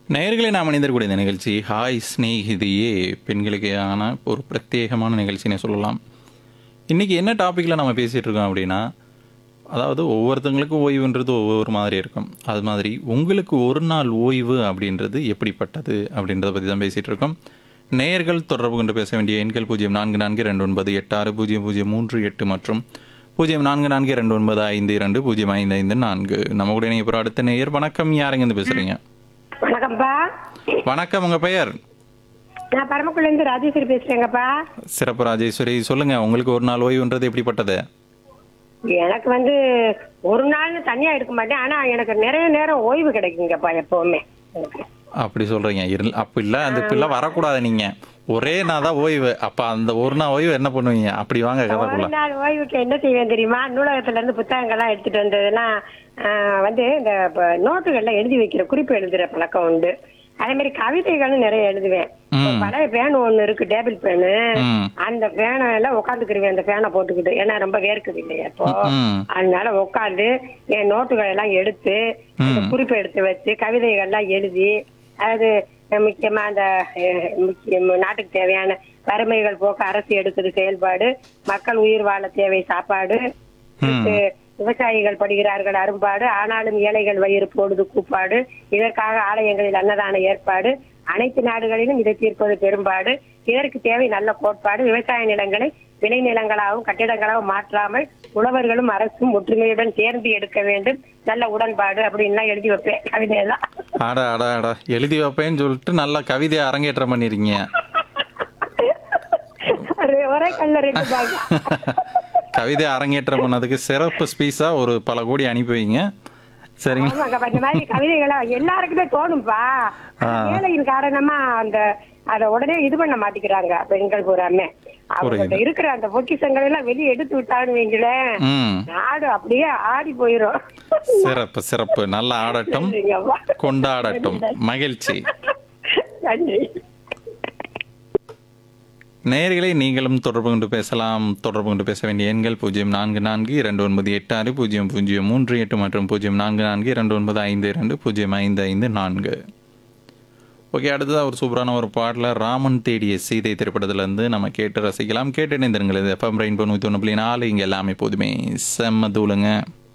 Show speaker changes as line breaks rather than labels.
நேயர்களை நாம் இணைந்திருக்கக்கூடிய இந்த நிகழ்ச்சி ஹாய் ஸ்நேகிதியே பெண்களுக்கான ஒரு பிரத்யேகமான நிகழ்ச்சினே சொல்லலாம் இன்றைக்கி என்ன டாப்பிக்கில் நம்ம பேசிகிட்டு இருக்கோம் அப்படின்னா அதாவது ஒவ்வொருத்தங்களுக்கும் ஓய்வுன்றது ஒவ்வொரு மாதிரி இருக்கும் அது மாதிரி உங்களுக்கு ஒரு நாள் ஓய்வு அப்படின்றது எப்படிப்பட்டது அப்படின்றத பற்றி தான் பேசிகிட்டு இருக்கோம் நேயர்கள் தொடர்பு கொண்டு பேச வேண்டிய எண்கள் பூஜ்ஜியம் நான்கு நான்கு ரெண்டு ஒன்பது எட்டு ஆறு பூஜ்ஜியம் பூஜ்ஜியம் மூன்று எட்டு மற்றும் பூஜ்ஜியம் நான்கு நான்கு ரெண்டு ஒன்பது ஐந்து இரண்டு பூஜ்ஜியம் ஐந்து ஐந்து நான்கு நம்ம கூட இணைய அடுத்த நேயர் வணக்கம் யாருங்க இருந்து பேசுகிறீங்க
வணக்கம்ப்பா
வணக்கம் உங்கள் பெயர்
நான் பரமக்குள்ள இருந்து ராஜேஸ்வரி பேசுறேங்கப்பா
சிறப்பு ராஜேஸ்வரி சொல்லுங்க உங்களுக்கு ஒரு நாள் ஓய்வுன்றது எப்படிப்பட்டது
எனக்கு வந்து ஒரு நாள்னு தனியா எடுக்க மாட்டேன் ஆனா எனக்கு நிறைய நேரம் ஓய்வு கிடைக்குங்கப்பா எப்பவுமே எனக்கு.
அப்படி சொல்றீங்க இரு- அப்ப இல்ல அந்த இப்பெல்லாம் வரக்கூடாது நீங்க ஒரே நாள் தான் ஓய்வு அப்ப அந்த ஒரு நாள் ஓய்வு என்ன பண்ணுவீங்க அப்படி வாங்க கதைக்குள்ள
ஒரு நாள் ஓய்வுக்கு என்ன செய்வேன் தெரியுமா நூலகத்துல இருந்து புத்தகங்கள்லாம் எடுத்துட்டு வந்ததுன்னா ஆஹ், வந்து இந்த ப- நோட்டுகள்ல எழுதி வைக்கிற குறிப்பு எழுதுற பழக்கம் உண்டு அதே மாதிரி கவிதைகளும் நிறைய எழுதுவேன்
ம்.
பழைய பேன் ஒண்ணு இருக்கு டேபிள் பேனு
ம்.
அந்த பேனை எல்லாம் உட்காந்துக்கிருவேன் அந்த பேனை போட்டுக்கிட்டு ஏன்னா ரொம்ப வேர்க்குது இல்லையா இப்போ
ம்.
அதனால உட்காந்து என் நோட்டுகள் எல்லாம் எடுத்து அந்த குறிப்பு எடுத்து வச்சு கவிதைகள்லாம் எழுதி அது முக்கியமா அந்த அஹ், முக்கியம் நாட்டுக்கு தேவையான வறுமைகள் போக்க அரசு எடுக்குது செயல்பாடு மக்கள் உயிர் வாழ தேவை சாப்பாடு அடுத்து விவசாயிகள் படுகிறார்கள் அரும்பாடு ஆனாலும் ஏழைகள் வயிறு போடுது கூப்பாடு இதற்காக ஆலயங்களில் அன்னதான ஏற்பாடு அனைத்து நாடுகளிலும் இதை தீர்ப்பது பெரும்பாடு இதற்கு தேவை நல்ல கோட்பாடு விவசாய நிலங்களை விளை நிலங்களாகவும் கட்டிடங்களாகவும் மாற்றாமல் உழவர்களும் அரசும் ஒற்றுமையுடன் சேர்ந்து எடுக்க வேண்டும் நல்ல உடன்பாடு அப்படின்லாம் எழுதி வைப்பேன் கவிதையெல்லாம்
அட அட அட எழுதி வைப்பேன்னு சொல்லிட்டு நல்லா கவிதையை அரங்கேற்றம் பண்ணிருக்கீங்க
ஒரு- ஒரே கல்ல ரெண்டு பாங்க
கவிதை அரங்கேற்றம் பண்ணதுக்கு சிறப்பு ஸ்பீஸா ஒரு பல கோடி அனுப்பி வைங்க சரிங்களா
ஆமாங்க இந்த மாதிரி கவிதைகளா எல்லாருக்குமே தோணும்பா
ஆ.
வேலையின் காரணமா அந்த அத உடனே இது பண்ண மாட்டேங்கிறாங்க பெண்கள் பூராமே அவங்கள்ட்ட இருக்கிற அந்த பொக்கிஷங்கள் எல்லாம் வெளியே எடுத்து விட்டான்னு வைங்களேன்
ம்
நாடு அப்படியே ஆடி போயிரும்
சிறப்பு சிறப்பு நல்லா ஆடட்டும்
நன்றிங்கப்பா.
கொண்டாடட்டும் மகிழ்ச்சி
நன்றி
நேயர்களை நீங்களும் தொடர்பு கொண்டு பேசலாம் தொடர்பு கொண்டு பேச வேண்டிய எண்கள் பூஜ்ஜியம் நான்கு நான்கு இரண்டு ஒன்பது எட்டு ஆறு பூஜ்ஜியம் பூஜ்ஜியம் மூன்று எட்டு மற்றும் பூஜ்ஜியம் நான்கு நான்கு இரண்டு ஒன்பது ஐந்து இரண்டு பூஜ்ஜியம் ஐந்து ஐந்து நான்கு ஓகே அடுத்ததாக ஒரு சூப்பரான ஒரு பாடல ராமன் தேடிய சீதை திரைப்படத்திலேருந்து நம்ம கேட்டு ரசிக்கலாம் கேட்டு இணைந்திருங்கள் இது எஃப்எம் ரெயின்போ நூற்றி ஒன்று புள்ளி நாலு இங்கே எல்லாமே போதுமே செம்ம தூளுங்க